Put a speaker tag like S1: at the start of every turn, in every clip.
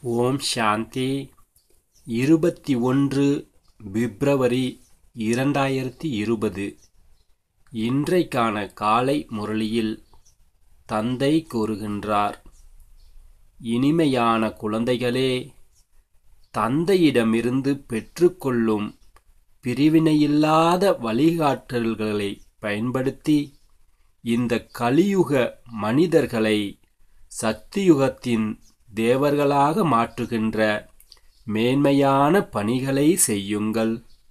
S1: ஓம் சாந்தி இருபத்தி ஒன்று பிப்ரவரி இரண்டாயிரத்தி இருபது இன்றைக்கான காலை முரளியில் தந்தை கூறுகின்றார் இனிமையான குழந்தைகளே தந்தையிடமிருந்து பெற்றுக்கொள்ளும் பிரிவினையில்லாத வழிகாட்டல்களை பயன்படுத்தி இந்த கலியுக மனிதர்களை சக்தியுகத்தின் தேவர்களாக மாற்றுகின்ற மேன்மையான பணிகளை செய்யுங்கள்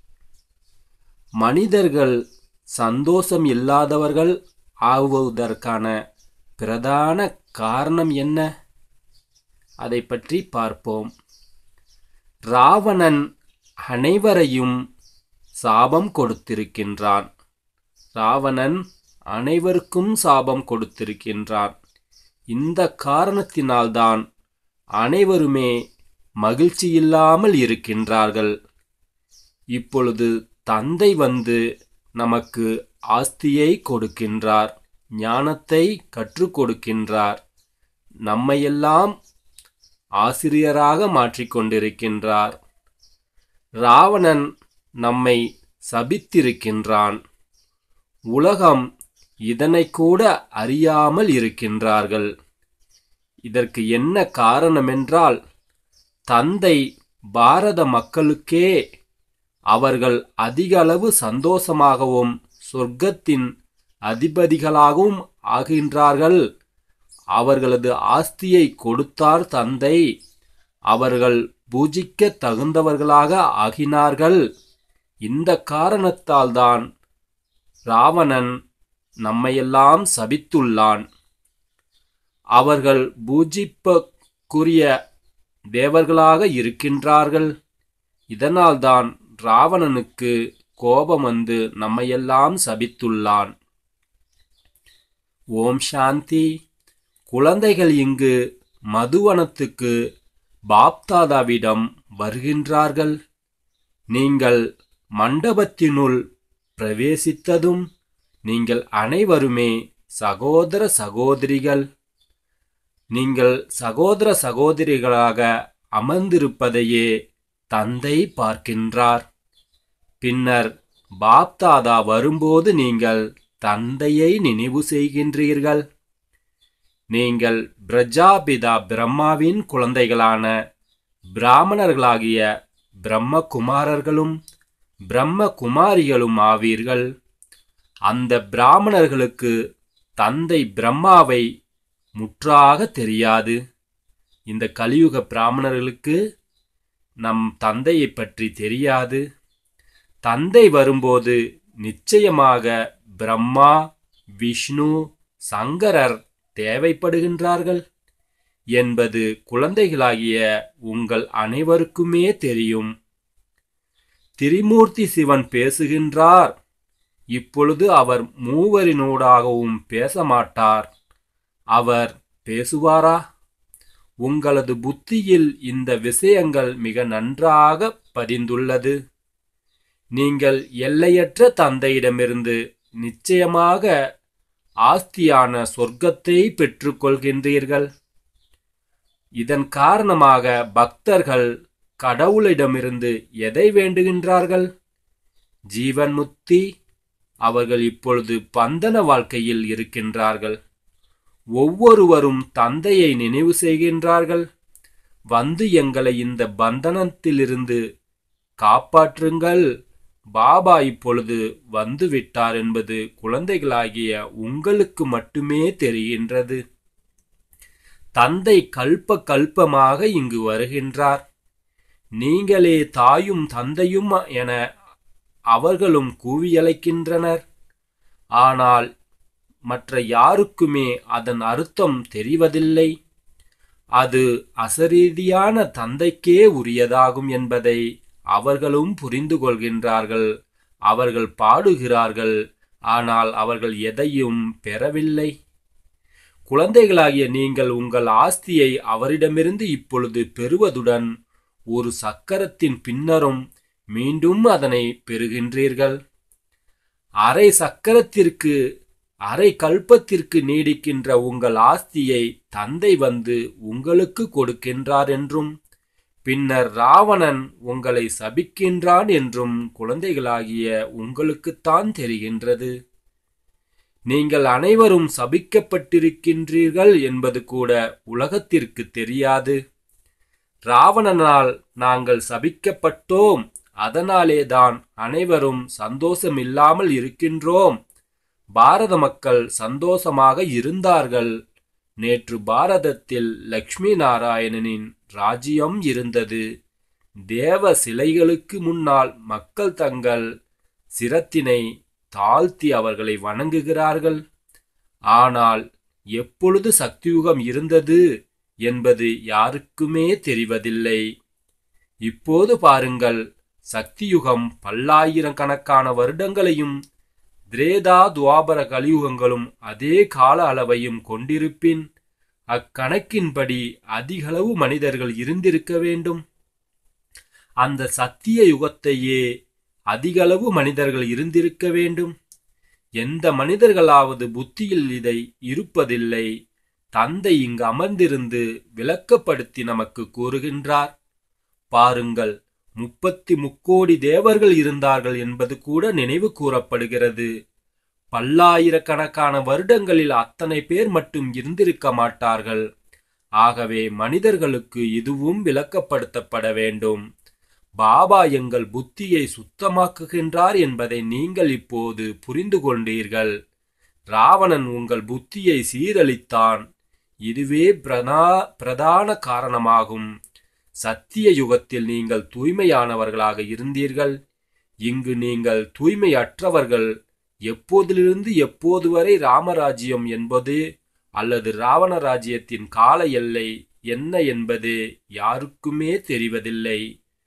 S1: மனிதர்கள் சந்தோஷம் இல்லாதவர்கள் ஆகுவதற்கான பிரதான காரணம் என்ன அதை பற்றி பார்ப்போம் ராவணன் அனைவரையும் சாபம் கொடுத்திருக்கின்றான் ராவணன் அனைவருக்கும் சாபம் கொடுத்திருக்கின்றான் இந்த காரணத்தினால்தான் அனைவருமே மகிழ்ச்சி இல்லாமல் இருக்கின்றார்கள் இப்பொழுது தந்தை வந்து நமக்கு ஆஸ்தியை கொடுக்கின்றார் ஞானத்தை கற்றுக் கொடுக்கின்றார் நம்மையெல்லாம் ஆசிரியராக மாற்றிக்கொண்டிருக்கின்றார் ராவணன் நம்மை சபித்திருக்கின்றான் உலகம் இதனை கூட அறியாமல் இருக்கின்றார்கள் இதற்கு என்ன காரணமென்றால் தந்தை பாரத மக்களுக்கே அவர்கள் அதிக அளவு சந்தோஷமாகவும் சொர்க்கத்தின் அதிபதிகளாகவும் ஆகின்றார்கள் அவர்களது ஆஸ்தியை கொடுத்தார் தந்தை அவர்கள் பூஜிக்க தகுந்தவர்களாக ஆகினார்கள் இந்த காரணத்தால்தான் ராவணன் நம்மையெல்லாம் சபித்துள்ளான் அவர்கள் பூஜிப்பக்குரிய தேவர்களாக இருக்கின்றார்கள் இதனால்தான் ராவணனுக்கு கோபம் வந்து நம்மையெல்லாம் சபித்துள்ளான் ஓம் சாந்தி குழந்தைகள் இங்கு மதுவனத்துக்கு பாப்தாதாவிடம் வருகின்றார்கள் நீங்கள் மண்டபத்தினுள் பிரவேசித்ததும் நீங்கள் அனைவருமே சகோதர சகோதரிகள் நீங்கள் சகோதர சகோதரிகளாக அமர்ந்திருப்பதையே தந்தை பார்க்கின்றார் பின்னர் பாப்தாதா வரும்போது நீங்கள் தந்தையை நினைவு செய்கின்றீர்கள் நீங்கள் பிரஜாபிதா பிரம்மாவின் குழந்தைகளான பிராமணர்களாகிய பிரம்மகுமாரர்களும் பிரம்ம குமாரிகளும் ஆவீர்கள் அந்த பிராமணர்களுக்கு தந்தை பிரம்மாவை முற்றாக தெரியாது இந்த கலியுக பிராமணர்களுக்கு நம் தந்தையை பற்றி தெரியாது தந்தை வரும்போது நிச்சயமாக பிரம்மா விஷ்ணு சங்கரர் தேவைப்படுகின்றார்கள் என்பது குழந்தைகளாகிய உங்கள் அனைவருக்குமே தெரியும் திரிமூர்த்தி சிவன் பேசுகின்றார் இப்பொழுது அவர் மூவரினூடாகவும் பேச மாட்டார் அவர் பேசுவாரா உங்களது புத்தியில் இந்த விஷயங்கள் மிக நன்றாக பதிந்துள்ளது நீங்கள் எல்லையற்ற தந்தையிடமிருந்து நிச்சயமாக ஆஸ்தியான சொர்க்கத்தை பெற்றுக்கொள்கின்றீர்கள் இதன் காரணமாக பக்தர்கள் கடவுளிடமிருந்து எதை வேண்டுகின்றார்கள் ஜீவன் முக்தி அவர்கள் இப்பொழுது பந்தன வாழ்க்கையில் இருக்கின்றார்கள் ஒவ்வொருவரும் தந்தையை நினைவு செய்கின்றார்கள் வந்து எங்களை இந்த பந்தனத்திலிருந்து காப்பாற்றுங்கள் பாபா இப்பொழுது வந்து விட்டார் என்பது குழந்தைகளாகிய உங்களுக்கு மட்டுமே தெரிகின்றது தந்தை கல்ப கல்பமாக இங்கு வருகின்றார் நீங்களே தாயும் தந்தையும் என அவர்களும் கூவியழைக்கின்றனர் ஆனால் மற்ற யாருக்குமே அதன் அர்த்தம் தெரிவதில்லை அது அசரீதியான தந்தைக்கே உரியதாகும் என்பதை அவர்களும் புரிந்து கொள்கின்றார்கள் அவர்கள் பாடுகிறார்கள் ஆனால் அவர்கள் எதையும் பெறவில்லை குழந்தைகளாகிய நீங்கள் உங்கள் ஆஸ்தியை அவரிடமிருந்து இப்பொழுது பெறுவதுடன் ஒரு சக்கரத்தின் பின்னரும் மீண்டும் அதனை பெறுகின்றீர்கள் அரை சக்கரத்திற்கு அரை கல்பத்திற்கு நீடிக்கின்ற உங்கள் ஆஸ்தியை தந்தை வந்து உங்களுக்கு கொடுக்கின்றார் என்றும் பின்னர் ராவணன் உங்களை சபிக்கின்றான் என்றும் குழந்தைகளாகிய உங்களுக்குத்தான் தெரிகின்றது நீங்கள் அனைவரும் சபிக்கப்பட்டிருக்கின்றீர்கள் என்பது கூட உலகத்திற்கு தெரியாது ராவணனால் நாங்கள் சபிக்கப்பட்டோம் அதனாலேதான் அனைவரும் சந்தோஷமில்லாமல் இருக்கின்றோம் பாரத மக்கள் சந்தோஷமாக இருந்தார்கள் நேற்று பாரதத்தில் லக்ஷ்மி நாராயணனின் ராஜ்யம் இருந்தது தேவ சிலைகளுக்கு முன்னால் மக்கள் தங்கள் சிரத்தினை தாழ்த்தி அவர்களை வணங்குகிறார்கள் ஆனால் எப்பொழுது சக்தியுகம் இருந்தது என்பது யாருக்குமே தெரிவதில்லை இப்போது பாருங்கள் சக்தியுகம் பல்லாயிரக்கணக்கான வருடங்களையும் திரேதா துவாபர கலியுகங்களும் அதே கால அளவையும் கொண்டிருப்பின் அக்கணக்கின்படி அதிகளவு மனிதர்கள் இருந்திருக்க வேண்டும் அந்த சத்திய யுகத்தையே அதிகளவு மனிதர்கள் இருந்திருக்க வேண்டும் எந்த மனிதர்களாவது புத்தியில் இதை இருப்பதில்லை தந்தை இங்கு அமர்ந்திருந்து விளக்கப்படுத்தி நமக்கு கூறுகின்றார் பாருங்கள் முப்பத்தி முக்கோடி தேவர்கள் இருந்தார்கள் என்பது கூட நினைவு கூறப்படுகிறது பல்லாயிரக்கணக்கான வருடங்களில் அத்தனை பேர் மட்டும் இருந்திருக்க மாட்டார்கள் ஆகவே மனிதர்களுக்கு இதுவும் விளக்கப்படுத்தப்பட வேண்டும் பாபா எங்கள் புத்தியை சுத்தமாக்குகின்றார் என்பதை நீங்கள் இப்போது புரிந்து கொண்டீர்கள் ராவணன் உங்கள் புத்தியை சீரழித்தான் இதுவே பிரதா பிரதான காரணமாகும் சத்திய யுகத்தில் நீங்கள் தூய்மையானவர்களாக இருந்தீர்கள் இங்கு நீங்கள் தூய்மையற்றவர்கள் எப்போதிலிருந்து எப்போது வரை ராமராஜ்யம் என்பது அல்லது ராவண ராஜ்யத்தின் கால எல்லை என்ன என்பது யாருக்குமே தெரிவதில்லை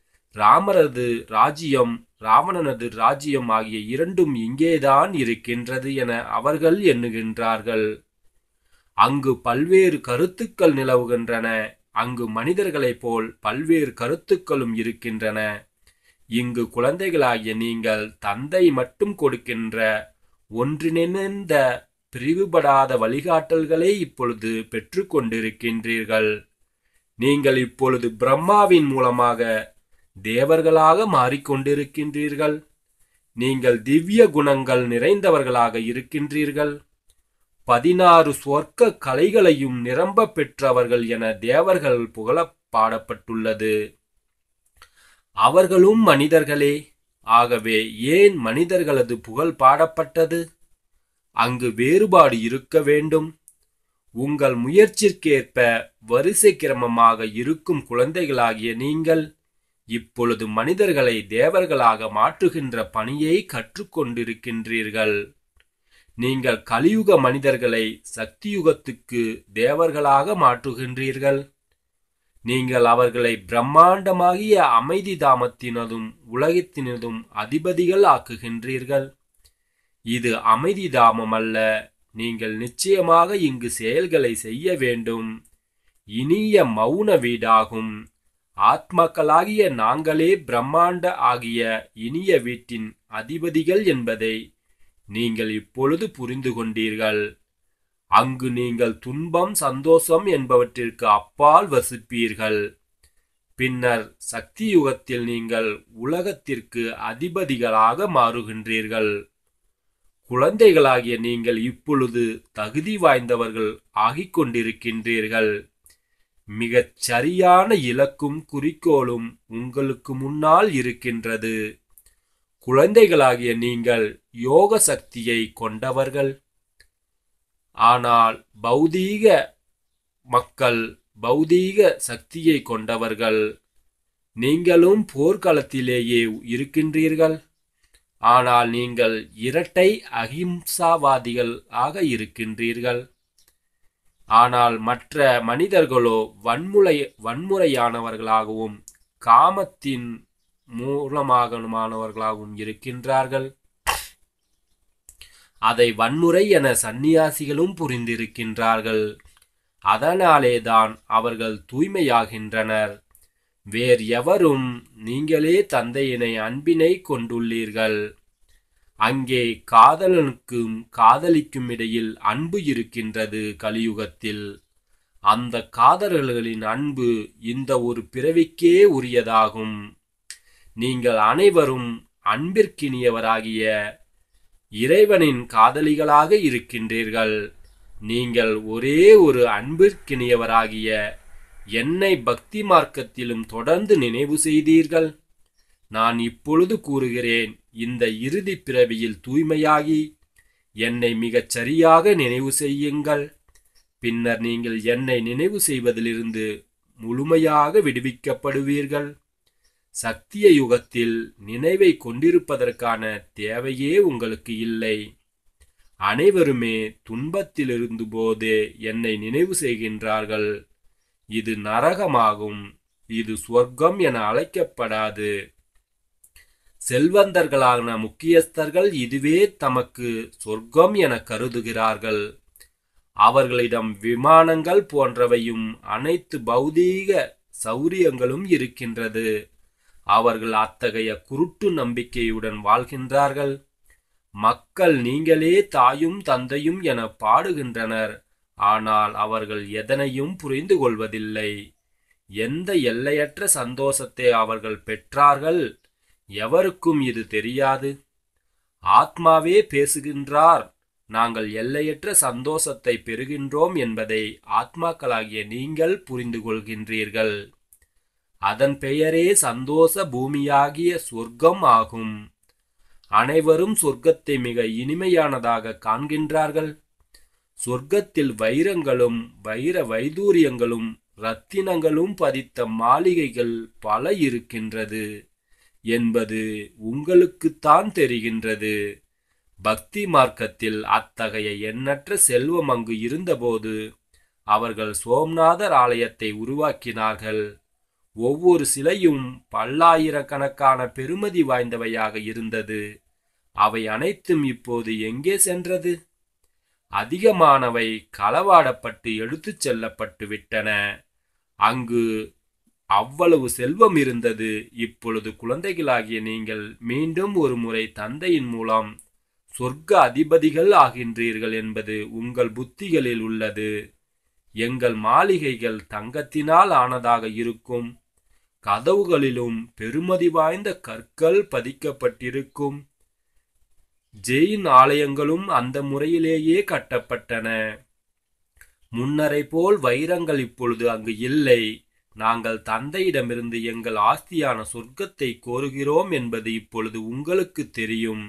S1: ராமரது ராஜ்யம் ராவணனது ராஜ்யம் ஆகிய இரண்டும் இங்கேதான் இருக்கின்றது என அவர்கள் எண்ணுகின்றார்கள் அங்கு பல்வேறு கருத்துக்கள் நிலவுகின்றன அங்கு மனிதர்களைப் போல் பல்வேறு கருத்துக்களும் இருக்கின்றன இங்கு குழந்தைகளாகிய நீங்கள் தந்தை மட்டும் கொடுக்கின்ற ஒன்றிணைந்த பிரிவுபடாத வழிகாட்டல்களை இப்பொழுது பெற்றுக்கொண்டிருக்கின்றீர்கள் நீங்கள் இப்பொழுது பிரம்மாவின் மூலமாக தேவர்களாக மாறிக்கொண்டிருக்கின்றீர்கள் நீங்கள் திவ்ய குணங்கள் நிறைந்தவர்களாக இருக்கின்றீர்கள் பதினாறு சொர்க்க கலைகளையும் நிரம்ப பெற்றவர்கள் என தேவர்கள் புகழ பாடப்பட்டுள்ளது அவர்களும் மனிதர்களே ஆகவே ஏன் மனிதர்களது புகழ் பாடப்பட்டது அங்கு வேறுபாடு இருக்க வேண்டும் உங்கள் முயற்சிற்கேற்ப வரிசை கிரமமாக இருக்கும் குழந்தைகளாகிய நீங்கள் இப்பொழுது மனிதர்களை தேவர்களாக மாற்றுகின்ற பணியை கற்றுக்கொண்டிருக்கின்றீர்கள் நீங்கள் கலியுக மனிதர்களை சக்தியுகத்துக்கு தேவர்களாக மாற்றுகின்றீர்கள் நீங்கள் அவர்களை பிரம்மாண்டமாகிய அமைதி தாமத்தினதும் உலகத்தினதும் அதிபதிகள் ஆக்குகின்றீர்கள் இது அமைதி தாமம் அல்ல நீங்கள் நிச்சயமாக இங்கு செயல்களை செய்ய வேண்டும் இனிய மௌன வீடாகும் ஆத்மாக்களாகிய நாங்களே பிரம்மாண்ட ஆகிய இனிய வீட்டின் அதிபதிகள் என்பதை நீங்கள் இப்பொழுது புரிந்து கொண்டீர்கள் அங்கு நீங்கள் துன்பம் சந்தோஷம் என்பவற்றிற்கு அப்பால் வசிப்பீர்கள் பின்னர் சக்தி யுகத்தில் நீங்கள் உலகத்திற்கு அதிபதிகளாக மாறுகின்றீர்கள் குழந்தைகளாகிய நீங்கள் இப்பொழுது தகுதி வாய்ந்தவர்கள் ஆகிக் கொண்டிருக்கின்றீர்கள் மிகச் சரியான இலக்கும் குறிக்கோளும் உங்களுக்கு முன்னால் இருக்கின்றது குழந்தைகளாகிய நீங்கள் யோக சக்தியை கொண்டவர்கள் ஆனால் பௌதீக மக்கள் பௌதீக சக்தியை கொண்டவர்கள் நீங்களும் போர்க்களத்திலேயே இருக்கின்றீர்கள் ஆனால் நீங்கள் இரட்டை அகிம்சாவாதிகள் ஆக இருக்கின்றீர்கள் ஆனால் மற்ற மனிதர்களோ வன்முறை வன்முறையானவர்களாகவும் காமத்தின் மூலமாகமானவர்களாகவும் இருக்கின்றார்கள் அதை வன்முறை என சந்நியாசிகளும் புரிந்திருக்கின்றார்கள் அதனாலேதான் அவர்கள் தூய்மையாகின்றனர் வேறு எவரும் நீங்களே தந்தையினை அன்பினை கொண்டுள்ளீர்கள் அங்கே காதலனுக்கும் காதலிக்கும் இடையில் அன்பு இருக்கின்றது கலியுகத்தில் அந்த காதலர்களின் அன்பு இந்த ஒரு பிறவிக்கே உரியதாகும் நீங்கள் அனைவரும் அன்பிற்கினியவராகிய இறைவனின் காதலிகளாக இருக்கின்றீர்கள் நீங்கள் ஒரே ஒரு அன்பிற்கினியவராகிய என்னை பக்தி மார்க்கத்திலும் தொடர்ந்து நினைவு செய்தீர்கள் நான் இப்பொழுது கூறுகிறேன் இந்த இறுதி பிறவியில் தூய்மையாகி என்னை மிகச் சரியாக நினைவு செய்யுங்கள் பின்னர் நீங்கள் என்னை நினைவு செய்வதிலிருந்து முழுமையாக விடுவிக்கப்படுவீர்கள் சத்திய யுகத்தில் நினைவை கொண்டிருப்பதற்கான தேவையே உங்களுக்கு இல்லை அனைவருமே துன்பத்திலிருந்து போதே என்னை நினைவு செய்கின்றார்கள் இது நரகமாகும் இது சொர்க்கம் என அழைக்கப்படாது செல்வந்தர்களான முக்கியஸ்தர்கள் இதுவே தமக்கு சொர்க்கம் என கருதுகிறார்கள் அவர்களிடம் விமானங்கள் போன்றவையும் அனைத்து பௌதீக சௌரியங்களும் இருக்கின்றது அவர்கள் அத்தகைய குருட்டு நம்பிக்கையுடன் வாழ்கின்றார்கள் மக்கள் நீங்களே தாயும் தந்தையும் என பாடுகின்றனர் ஆனால் அவர்கள் எதனையும் புரிந்து கொள்வதில்லை எந்த எல்லையற்ற சந்தோஷத்தை அவர்கள் பெற்றார்கள் எவருக்கும் இது தெரியாது ஆத்மாவே பேசுகின்றார் நாங்கள் எல்லையற்ற சந்தோஷத்தை பெறுகின்றோம் என்பதை ஆத்மாக்களாகிய நீங்கள் புரிந்து கொள்கின்றீர்கள் அதன் பெயரே சந்தோஷ பூமியாகிய சொர்க்கம் ஆகும் அனைவரும் சொர்க்கத்தை மிக இனிமையானதாக காண்கின்றார்கள் சொர்க்கத்தில் வைரங்களும் வைர வைதூரியங்களும் ரத்தினங்களும் பதித்த மாளிகைகள் பல இருக்கின்றது என்பது உங்களுக்குத்தான் தெரிகின்றது பக்தி மார்க்கத்தில் அத்தகைய எண்ணற்ற செல்வம் அங்கு இருந்தபோது அவர்கள் சோம்நாதர் ஆலயத்தை உருவாக்கினார்கள் ஒவ்வொரு சிலையும் பல்லாயிரக்கணக்கான பெருமதி வாய்ந்தவையாக இருந்தது அவை அனைத்தும் இப்போது எங்கே சென்றது அதிகமானவை களவாடப்பட்டு எடுத்துச் செல்லப்பட்டு விட்டன அங்கு அவ்வளவு செல்வம் இருந்தது இப்பொழுது குழந்தைகளாகிய நீங்கள் மீண்டும் ஒரு முறை தந்தையின் மூலம் சொர்க்க அதிபதிகள் ஆகின்றீர்கள் என்பது உங்கள் புத்திகளில் உள்ளது எங்கள் மாளிகைகள் தங்கத்தினால் ஆனதாக இருக்கும் கதவுகளிலும் பெருமதி வாய்ந்த கற்கள் பதிக்கப்பட்டிருக்கும் ஜெயின் ஆலயங்களும் அந்த முறையிலேயே கட்டப்பட்டன முன்னரை போல் வைரங்கள் இப்பொழுது அங்கு இல்லை நாங்கள் தந்தையிடமிருந்து எங்கள் ஆஸ்தியான சொர்க்கத்தை கோருகிறோம் என்பது இப்பொழுது உங்களுக்கு தெரியும்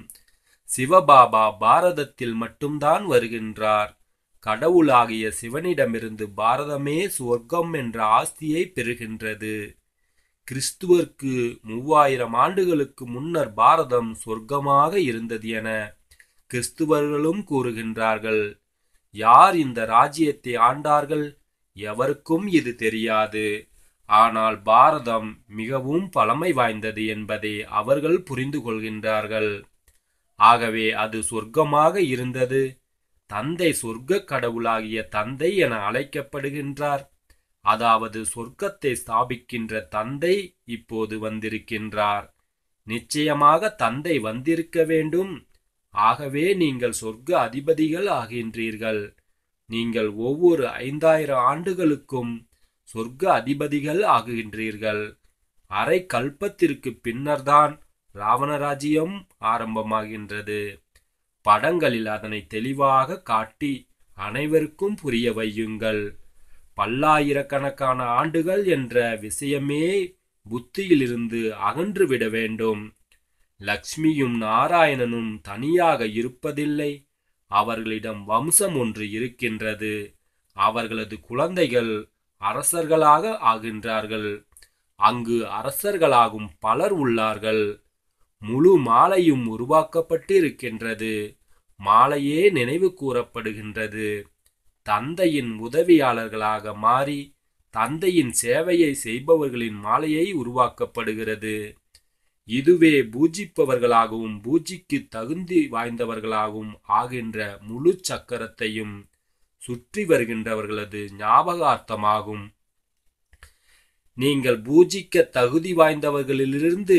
S1: சிவபாபா பாரதத்தில் மட்டும்தான் வருகின்றார் கடவுளாகிய சிவனிடமிருந்து பாரதமே சொர்க்கம் என்ற ஆஸ்தியை பெறுகின்றது கிறிஸ்துவர்க்கு மூவாயிரம் ஆண்டுகளுக்கு முன்னர் பாரதம் சொர்க்கமாக இருந்தது என கிறிஸ்துவர்களும் கூறுகின்றார்கள் யார் இந்த ராஜ்யத்தை ஆண்டார்கள் எவருக்கும் இது தெரியாது ஆனால் பாரதம் மிகவும் பழமை வாய்ந்தது என்பதை அவர்கள் புரிந்து கொள்கின்றார்கள் ஆகவே அது சொர்க்கமாக இருந்தது தந்தை சொர்க்க கடவுளாகிய தந்தை என அழைக்கப்படுகின்றார் அதாவது சொர்க்கத்தை ஸ்தாபிக்கின்ற தந்தை இப்போது வந்திருக்கின்றார் நிச்சயமாக தந்தை வந்திருக்க வேண்டும் ஆகவே நீங்கள் சொர்க்க அதிபதிகள் ஆகின்றீர்கள் நீங்கள் ஒவ்வொரு ஐந்தாயிரம் ஆண்டுகளுக்கும் சொர்க்க அதிபதிகள் ஆகுகின்றீர்கள் அரை கல்பத்திற்கு பின்னர்தான் ராவணராஜ்யம் ஆரம்பமாகின்றது படங்களில் அதனை தெளிவாக காட்டி அனைவருக்கும் புரிய வையுங்கள் பல்லாயிரக்கணக்கான ஆண்டுகள் என்ற விஷயமே புத்தியிலிருந்து அகன்றுவிட வேண்டும் லக்ஷ்மியும் நாராயணனும் தனியாக இருப்பதில்லை அவர்களிடம் வம்சம் ஒன்று இருக்கின்றது அவர்களது குழந்தைகள் அரசர்களாக ஆகின்றார்கள் அங்கு அரசர்களாகும் பலர் உள்ளார்கள் முழு மாலையும் உருவாக்கப்பட்டு இருக்கின்றது மாலையே நினைவு கூறப்படுகின்றது தந்தையின் உதவியாளர்களாக மாறி தந்தையின் சேவையை செய்பவர்களின் மாலையை உருவாக்கப்படுகிறது இதுவே பூஜிப்பவர்களாகவும் பூஜிக்கு தகுதி வாய்ந்தவர்களாகவும் ஆகின்ற முழு சக்கரத்தையும் சுற்றி வருகின்றவர்களது ஞாபகார்த்தமாகும் நீங்கள் பூஜிக்க தகுதி வாய்ந்தவர்களிலிருந்து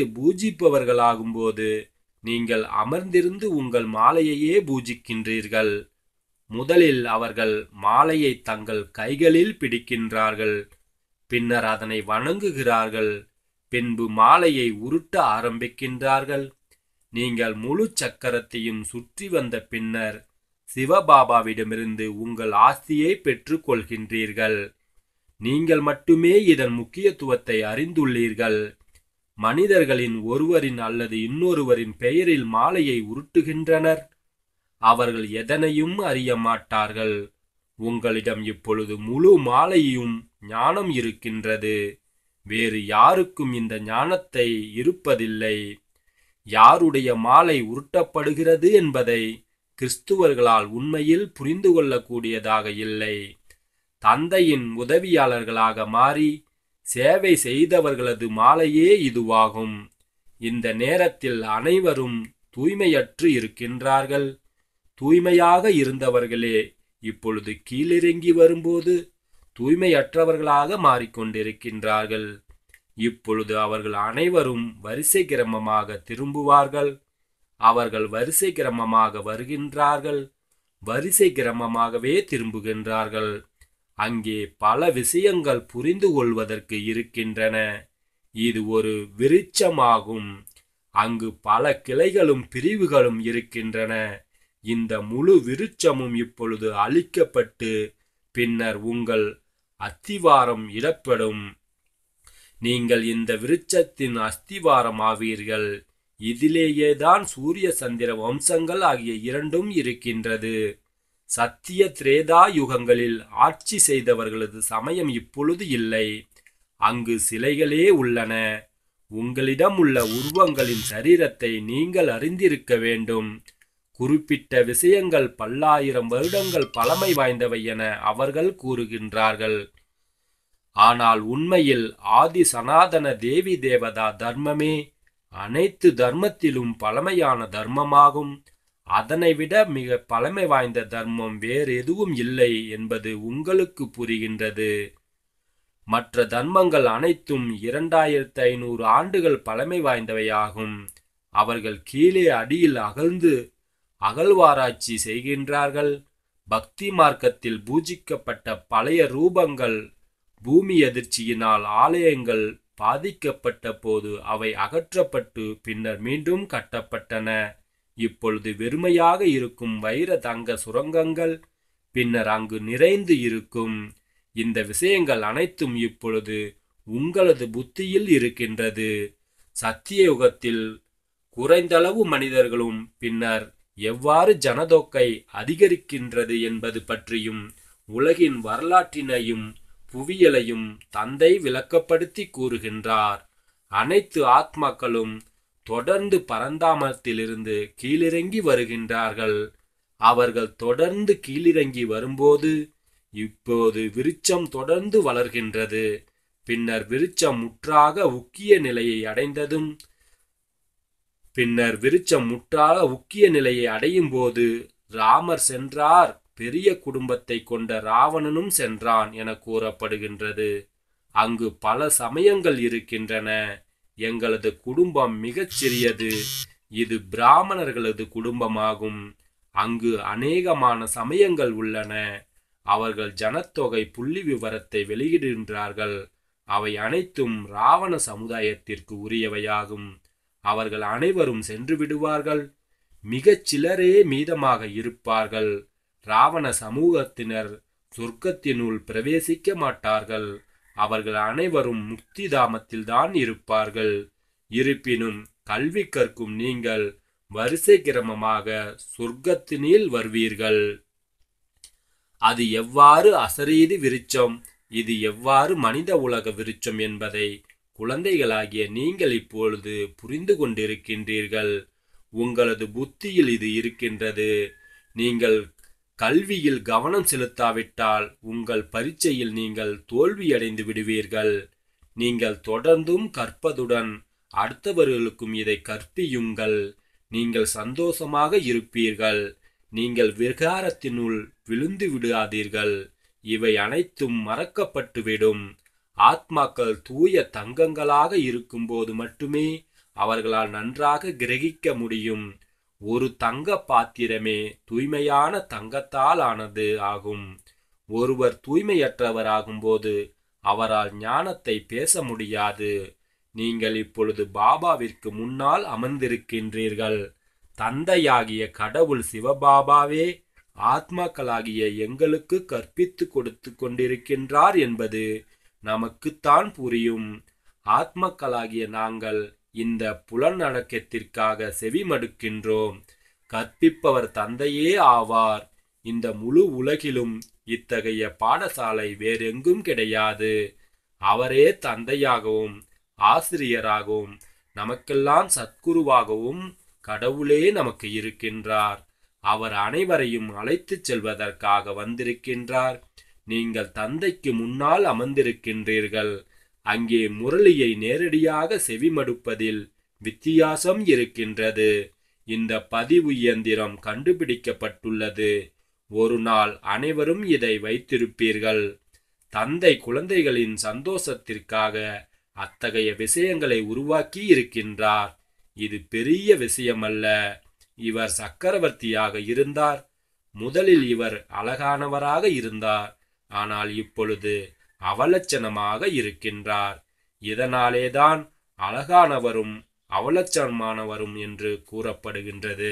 S1: பூஜிப்பவர்களாகும்போது நீங்கள் அமர்ந்திருந்து உங்கள் மாலையையே பூஜிக்கின்றீர்கள் முதலில் அவர்கள் மாலையை தங்கள் கைகளில் பிடிக்கின்றார்கள் பின்னர் அதனை வணங்குகிறார்கள் பின்பு மாலையை உருட்ட ஆரம்பிக்கின்றார்கள் நீங்கள் முழு சக்கரத்தையும் சுற்றி வந்த பின்னர் சிவபாபாவிடமிருந்து உங்கள் ஆஸ்தியை பெற்றுக் கொள்கின்றீர்கள் நீங்கள் மட்டுமே இதன் முக்கியத்துவத்தை அறிந்துள்ளீர்கள் மனிதர்களின் ஒருவரின் அல்லது இன்னொருவரின் பெயரில் மாலையை உருட்டுகின்றனர் அவர்கள் எதனையும் அறிய மாட்டார்கள் உங்களிடம் இப்பொழுது முழு மாலையும் ஞானம் இருக்கின்றது வேறு யாருக்கும் இந்த ஞானத்தை இருப்பதில்லை யாருடைய மாலை உருட்டப்படுகிறது என்பதை கிறிஸ்துவர்களால் உண்மையில் புரிந்து கொள்ளக்கூடியதாக இல்லை தந்தையின் உதவியாளர்களாக மாறி சேவை செய்தவர்களது மாலையே இதுவாகும் இந்த நேரத்தில் அனைவரும் தூய்மையற்று இருக்கின்றார்கள் தூய்மையாக இருந்தவர்களே இப்பொழுது கீழிறங்கி வரும்போது தூய்மையற்றவர்களாக மாறிக்கொண்டிருக்கின்றார்கள் இப்பொழுது அவர்கள் அனைவரும் வரிசை கிரமமாக திரும்புவார்கள் அவர்கள் வரிசை கிரமமாக வருகின்றார்கள் வரிசை கிரமமாகவே திரும்புகின்றார்கள் அங்கே பல விஷயங்கள் புரிந்து கொள்வதற்கு இருக்கின்றன இது ஒரு விருட்சமாகும் அங்கு பல கிளைகளும் பிரிவுகளும் இருக்கின்றன இந்த முழு விருட்சமும் இப்பொழுது அழிக்கப்பட்டு பின்னர் உங்கள் அத்திவாரம் இடப்படும் நீங்கள் இந்த விருட்சத்தின் அஸ்திவாரம் ஆவீர்கள் இதிலேயேதான் சூரிய சந்திர வம்சங்கள் ஆகிய இரண்டும் இருக்கின்றது சத்திய திரேதா யுகங்களில் ஆட்சி செய்தவர்களது சமயம் இப்பொழுது இல்லை அங்கு சிலைகளே உள்ளன உங்களிடம் உள்ள உருவங்களின் சரீரத்தை நீங்கள் அறிந்திருக்க வேண்டும் குறிப்பிட்ட விஷயங்கள் பல்லாயிரம் வருடங்கள் பழமை வாய்ந்தவை என அவர்கள் கூறுகின்றார்கள் ஆனால் உண்மையில் ஆதி சனாதன தேவி தேவதா தர்மமே அனைத்து தர்மத்திலும் பழமையான தர்மமாகும் அதனை விட மிக பழமை வாய்ந்த தர்மம் வேறு எதுவும் இல்லை என்பது உங்களுக்கு புரிகின்றது மற்ற தர்மங்கள் அனைத்தும் இரண்டாயிரத்து ஐநூறு ஆண்டுகள் பழமை வாய்ந்தவையாகும் அவர்கள் கீழே அடியில் அகழ்ந்து அகழ்வாராய்ச்சி செய்கின்றார்கள் பக்தி மார்க்கத்தில் பூஜிக்கப்பட்ட பழைய ரூபங்கள் பூமி எதிர்ச்சியினால் ஆலயங்கள் பாதிக்கப்பட்ட போது அவை அகற்றப்பட்டு பின்னர் மீண்டும் கட்டப்பட்டன இப்பொழுது வெறுமையாக இருக்கும் வைர தங்க சுரங்கங்கள் பின்னர் அங்கு நிறைந்து இருக்கும் இந்த விஷயங்கள் அனைத்தும் இப்பொழுது உங்களது புத்தியில் இருக்கின்றது சத்தியயுகத்தில் குறைந்தளவு மனிதர்களும் பின்னர் எவ்வாறு ஜனதொகை அதிகரிக்கின்றது என்பது பற்றியும் உலகின் வரலாற்றினையும் புவியலையும் தந்தை விளக்கப்படுத்தி கூறுகின்றார் அனைத்து ஆத்மாக்களும் தொடர்ந்து பரந்தாமத்திலிருந்து கீழிறங்கி வருகின்றார்கள் அவர்கள் தொடர்ந்து கீழிறங்கி வரும்போது இப்போது விருட்சம் தொடர்ந்து வளர்கின்றது பின்னர் விருட்சம் முற்றாக உக்கிய நிலையை அடைந்ததும் பின்னர் விருட்சம் முற்றாக உக்கிய நிலையை அடையும் போது ராமர் சென்றார் பெரிய குடும்பத்தை கொண்ட ராவணனும் சென்றான் என கூறப்படுகின்றது அங்கு பல சமயங்கள் இருக்கின்றன எங்களது குடும்பம் மிகச் சிறியது இது பிராமணர்களது குடும்பமாகும் அங்கு அநேகமான சமயங்கள் உள்ளன அவர்கள் ஜனத்தொகை புள்ளி விவரத்தை வெளியிடுகின்றார்கள் அவை அனைத்தும் ராவண சமுதாயத்திற்கு உரியவையாகும் அவர்கள் அனைவரும் சென்று விடுவார்கள் மிகச் சிலரே மீதமாக இருப்பார்கள் ராவண சமூகத்தினர் சொர்க்கத்தினுள் பிரவேசிக்க மாட்டார்கள் அவர்கள் அனைவரும் முக்தி தாமத்தில்தான் இருப்பார்கள் இருப்பினும் கல்வி கற்கும் நீங்கள் வரிசை கிரமமாக சொர்க்கத்தினில் வருவீர்கள் அது எவ்வாறு அசரீதி விருட்சம் இது எவ்வாறு மனித உலக விருட்சம் என்பதை குழந்தைகளாகிய நீங்கள் இப்பொழுது புரிந்து கொண்டிருக்கின்றீர்கள் உங்களது புத்தியில் இது இருக்கின்றது நீங்கள் கல்வியில் கவனம் செலுத்தாவிட்டால் உங்கள் பரீட்சையில் நீங்கள் தோல்வியடைந்து விடுவீர்கள் நீங்கள் தொடர்ந்தும் கற்பதுடன் அடுத்தவர்களுக்கும் இதை கற்பியுங்கள் நீங்கள் சந்தோஷமாக இருப்பீர்கள் நீங்கள் விகாரத்தினுள் விழுந்து விடாதீர்கள் இவை அனைத்தும் மறக்கப்பட்டுவிடும் ஆத்மாக்கள் தூய தங்கங்களாக இருக்கும்போது மட்டுமே அவர்களால் நன்றாக கிரகிக்க முடியும் ஒரு தங்க பாத்திரமே தூய்மையான தங்கத்தால் ஆனது ஆகும் ஒருவர் தூய்மையற்றவராகும்போது அவரால் ஞானத்தை பேச முடியாது நீங்கள் இப்பொழுது பாபாவிற்கு முன்னால் அமர்ந்திருக்கின்றீர்கள் தந்தையாகிய கடவுள் சிவபாபாவே ஆத்மாக்களாகிய எங்களுக்கு கற்பித்து கொடுத்து கொண்டிருக்கின்றார் என்பது நமக்குத்தான் புரியும் ஆத்மாக்களாகிய நாங்கள் இந்த புலனடக்கத்திற்காக செவிமடுக்கின்றோம் கற்பிப்பவர் தந்தையே ஆவார் இந்த முழு உலகிலும் இத்தகைய பாடசாலை வேறெங்கும் கிடையாது அவரே தந்தையாகவும் ஆசிரியராகவும் நமக்கெல்லாம் சத்குருவாகவும் கடவுளே நமக்கு இருக்கின்றார் அவர் அனைவரையும் அழைத்துச் செல்வதற்காக வந்திருக்கின்றார் நீங்கள் தந்தைக்கு முன்னால் அமர்ந்திருக்கின்றீர்கள் அங்கே முரளியை நேரடியாக செவிமடுப்பதில் வித்தியாசம் இருக்கின்றது இந்த பதிவு இயந்திரம் கண்டுபிடிக்கப்பட்டுள்ளது ஒரு நாள் அனைவரும் இதை வைத்திருப்பீர்கள் தந்தை குழந்தைகளின் சந்தோஷத்திற்காக அத்தகைய விஷயங்களை உருவாக்கி இருக்கின்றார் இது பெரிய விஷயமல்ல இவர் சக்கரவர்த்தியாக இருந்தார் முதலில் இவர் அழகானவராக இருந்தார் ஆனால் இப்பொழுது அவலட்சணமாக இருக்கின்றார் இதனாலேதான் அழகானவரும் அவலட்சணமானவரும் என்று கூறப்படுகின்றது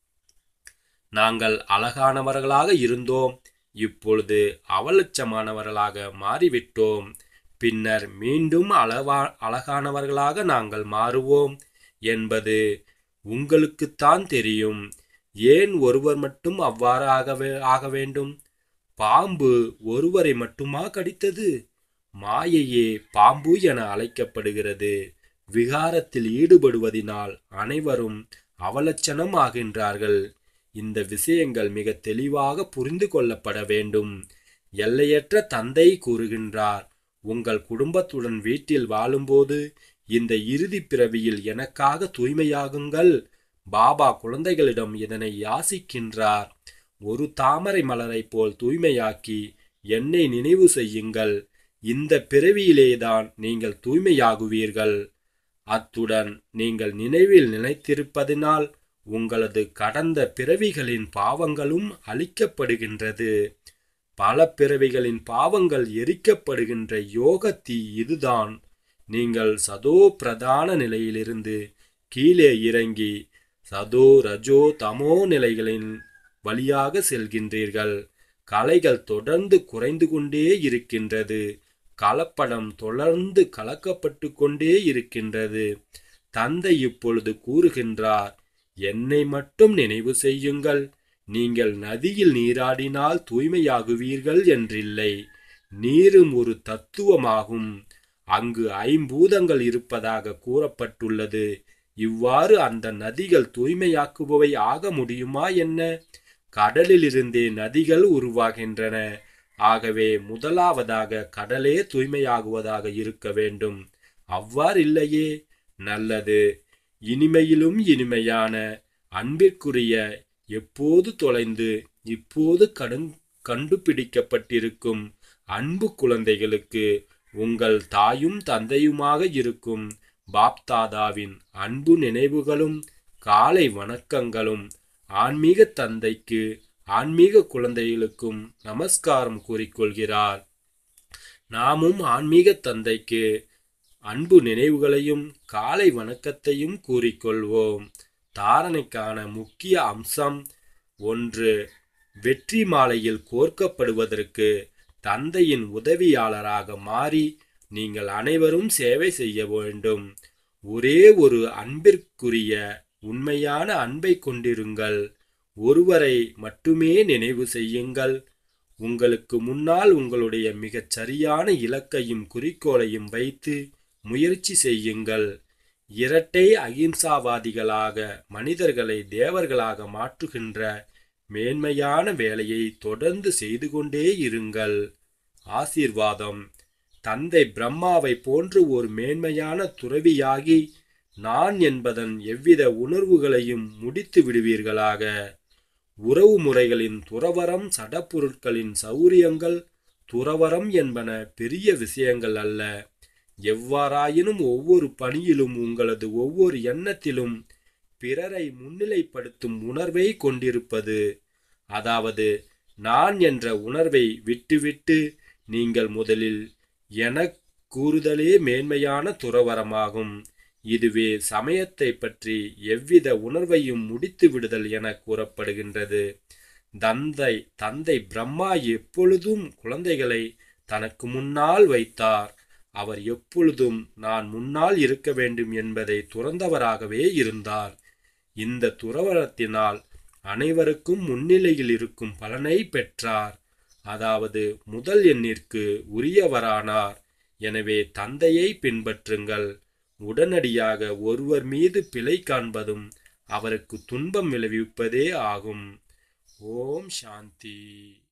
S1: நாங்கள் அழகானவர்களாக இருந்தோம் இப்பொழுது அவலட்சமானவர்களாக மாறிவிட்டோம் பின்னர் மீண்டும் அளவா அழகானவர்களாக நாங்கள் மாறுவோம் என்பது உங்களுக்குத்தான் தெரியும் ஏன் ஒருவர் மட்டும் அவ்வாறு ஆகவே ஆக வேண்டும் பாம்பு ஒருவரை மட்டுமா கடித்தது மாயையே பாம்பு என அழைக்கப்படுகிறது விகாரத்தில் ஈடுபடுவதினால் அனைவரும் அவலட்சணம் ஆகின்றார்கள் இந்த விஷயங்கள் மிக தெளிவாக புரிந்து கொள்ளப்பட வேண்டும் எல்லையற்ற தந்தை கூறுகின்றார் உங்கள் குடும்பத்துடன் வீட்டில் வாழும்போது இந்த இறுதி பிறவியில் எனக்காக தூய்மையாகுங்கள் பாபா குழந்தைகளிடம் இதனை யாசிக்கின்றார் ஒரு தாமரை மலரைப் போல் தூய்மையாக்கி என்னை நினைவு செய்யுங்கள் இந்த பிறவியிலேதான் நீங்கள் தூய்மையாகுவீர்கள் அத்துடன் நீங்கள் நினைவில் நினைத்திருப்பதினால் உங்களது கடந்த பிறவிகளின் பாவங்களும் அழிக்கப்படுகின்றது பல பிறவிகளின் பாவங்கள் எரிக்கப்படுகின்ற யோக தீ இதுதான் நீங்கள் சதோ பிரதான நிலையிலிருந்து கீழே இறங்கி சதோ ரஜோ தமோ நிலைகளின் வழியாக செல்கின்றீர்கள் கலைகள் தொடர்ந்து குறைந்து கொண்டே இருக்கின்றது கலப்படம் தொடர்ந்து கலக்கப்பட்டு கொண்டே இருக்கின்றது தந்தை இப்பொழுது கூறுகின்றார் என்னை மட்டும் நினைவு செய்யுங்கள் நீங்கள் நதியில் நீராடினால் தூய்மையாகுவீர்கள் என்றில்லை நீரும் ஒரு தத்துவமாகும் அங்கு ஐம்பூதங்கள் இருப்பதாக கூறப்பட்டுள்ளது இவ்வாறு அந்த நதிகள் தூய்மையாக்குபவை ஆக முடியுமா என்ன கடலிலிருந்தே நதிகள் உருவாகின்றன ஆகவே முதலாவதாக கடலே தூய்மையாகுவதாக இருக்க வேண்டும் அவ்வாறில்லையே நல்லது இனிமையிலும் இனிமையான அன்பிற்குரிய எப்போது தொலைந்து இப்போது கடன் கண்டுபிடிக்கப்பட்டிருக்கும் அன்பு குழந்தைகளுக்கு உங்கள் தாயும் தந்தையுமாக இருக்கும் பாப்தாதாவின் அன்பு நினைவுகளும் காலை வணக்கங்களும் ஆன்மீக தந்தைக்கு ஆன்மீக குழந்தைகளுக்கும் நமஸ்காரம் கூறிக்கொள்கிறார் நாமும் ஆன்மீக தந்தைக்கு அன்பு நினைவுகளையும் காலை வணக்கத்தையும் கூறிக்கொள்வோம் தாரணைக்கான முக்கிய அம்சம் ஒன்று வெற்றி மாலையில் கோர்க்கப்படுவதற்கு தந்தையின் உதவியாளராக மாறி நீங்கள் அனைவரும் சேவை செய்ய வேண்டும் ஒரே ஒரு அன்பிற்குரிய உண்மையான அன்பை கொண்டிருங்கள் ஒருவரை மட்டுமே நினைவு செய்யுங்கள் உங்களுக்கு முன்னால் உங்களுடைய மிகச் சரியான இலக்கையும் குறிக்கோளையும் வைத்து முயற்சி செய்யுங்கள் இரட்டை அகிம்சாவாதிகளாக மனிதர்களை தேவர்களாக மாற்றுகின்ற மேன்மையான வேலையை தொடர்ந்து செய்து கொண்டே இருங்கள் ஆசீர்வாதம் தந்தை பிரம்மாவை போன்று ஒரு மேன்மையான துறவியாகி நான் என்பதன் எவ்வித உணர்வுகளையும் முடித்து விடுவீர்களாக உறவு முறைகளின் துறவரம் சடப்பொருட்களின் சௌரியங்கள் துறவரம் என்பன பெரிய விஷயங்கள் அல்ல எவ்வாறாயினும் ஒவ்வொரு பணியிலும் உங்களது ஒவ்வொரு எண்ணத்திலும் பிறரை முன்னிலைப்படுத்தும் உணர்வை கொண்டிருப்பது அதாவது நான் என்ற உணர்வை விட்டுவிட்டு நீங்கள் முதலில் எனக் கூறுதலே மேன்மையான துறவரமாகும் இதுவே சமயத்தை பற்றி எவ்வித உணர்வையும் முடித்து விடுதல் என கூறப்படுகின்றது தந்தை தந்தை பிரம்மா எப்பொழுதும் குழந்தைகளை தனக்கு முன்னால் வைத்தார் அவர் எப்பொழுதும் நான் முன்னால் இருக்க வேண்டும் என்பதை துறந்தவராகவே இருந்தார் இந்த துறவரத்தினால் அனைவருக்கும் முன்னிலையில் இருக்கும் பலனை பெற்றார் அதாவது முதல் எண்ணிற்கு உரியவரானார் எனவே தந்தையை பின்பற்றுங்கள் உடனடியாக ஒருவர் மீது பிழை காண்பதும் அவருக்கு துன்பம் விளைவிப்பதே ஆகும் ஓம் சாந்தி